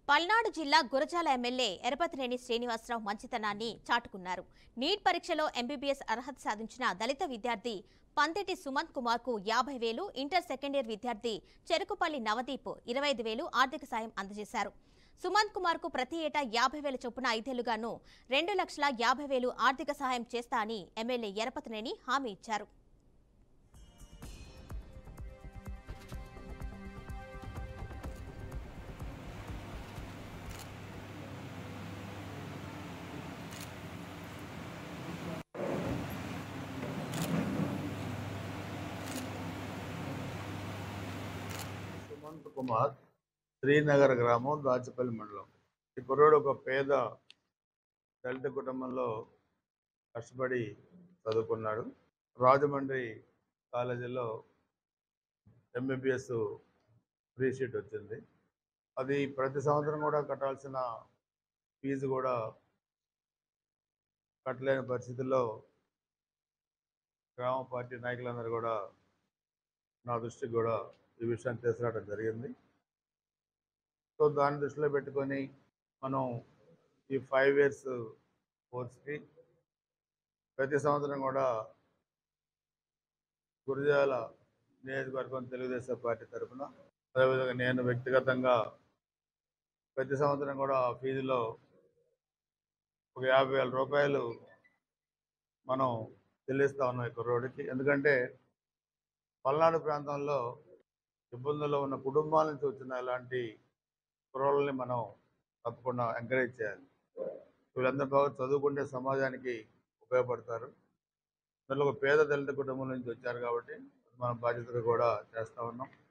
పల్నాడు జిల్లా గురజాల ఎమ్మెల్యే ఎరపతినేని శ్రీనివాసరావు మంచితనాన్ని చాటుకున్నారు నీట్ పరీక్షలో ఎంబీబీఎస్ అర్హత సాధించిన దళిత విద్యార్థి పందిటి సుమంత్ కుమార్ కు యాభై వేలు ఇంటర్ సెకండ్ ఇయర్ విద్యార్థి చెరుకుపల్లి నవదీప్ ఇరవై ఐదు వేలు ఆర్థిక సాయం అందజేశారు సుమంత్ కుమార్ కు ప్రతి ఏటా యాభై వేల చొప్పున ఐదేళ్లుగాను రెండు లక్షల యాభై వేలు ఆర్థిక సహాయం చేస్తా అని ఎమ్మెల్యే ఎరపతినేని హామీ ఇచ్చారు సుమంత్ కుమార్ శ్రీనగర్ గ్రామం దాచిపల్లి మండలం ఈ కుర్రోడు ఒక పేద దళిత కుటుంబంలో కష్టపడి చదువుకున్నాడు రాజమండ్రి కాలేజీలో ఎంబీబీఎస్ ఫ్రీ సీట్ వచ్చింది అది ప్రతి సంవత్సరం కూడా కట్టాల్సిన ఫీజు కూడా కట్టలేని పరిస్థితుల్లో గ్రామ పార్టీ నాయకులందరూ కూడా నా దృష్టికి కూడా ఈ విషయాన్ని తీసుకురావడం జరిగింది సో దాన్ని దృష్టిలో పెట్టుకొని మనం ఈ ఫైవ్ ఇయర్స్ కోర్స్కి ప్రతి సంవత్సరం కూడా గురజాల నియోజకవర్గం తెలుగుదేశం పార్టీ తరఫున అదేవిధంగా నేను వ్యక్తిగతంగా ప్రతి సంవత్సరం కూడా ఆ ఫీజులో ఒక యాభై వేల రూపాయలు మనం చెల్లిస్తా ఉన్నాం ఈ కుర్రోడికి ఎందుకంటే పల్నాడు ప్రాంతంలో ఇబ్బందుల్లో ఉన్న కుటుంబాల నుంచి వచ్చిన ఇలాంటి కుర్రోళ్ళని మనం తప్పకుండా ఎంకరేజ్ చేయాలి వీళ్ళందరూ బాగా చదువుకుంటే సమాజానికి ఉపయోగపడతారు అందులో ఒక పేద దళిత కుటుంబం నుంచి వచ్చారు కాబట్టి మన బాధ్యతగా కూడా చేస్తూ ఉన్నాం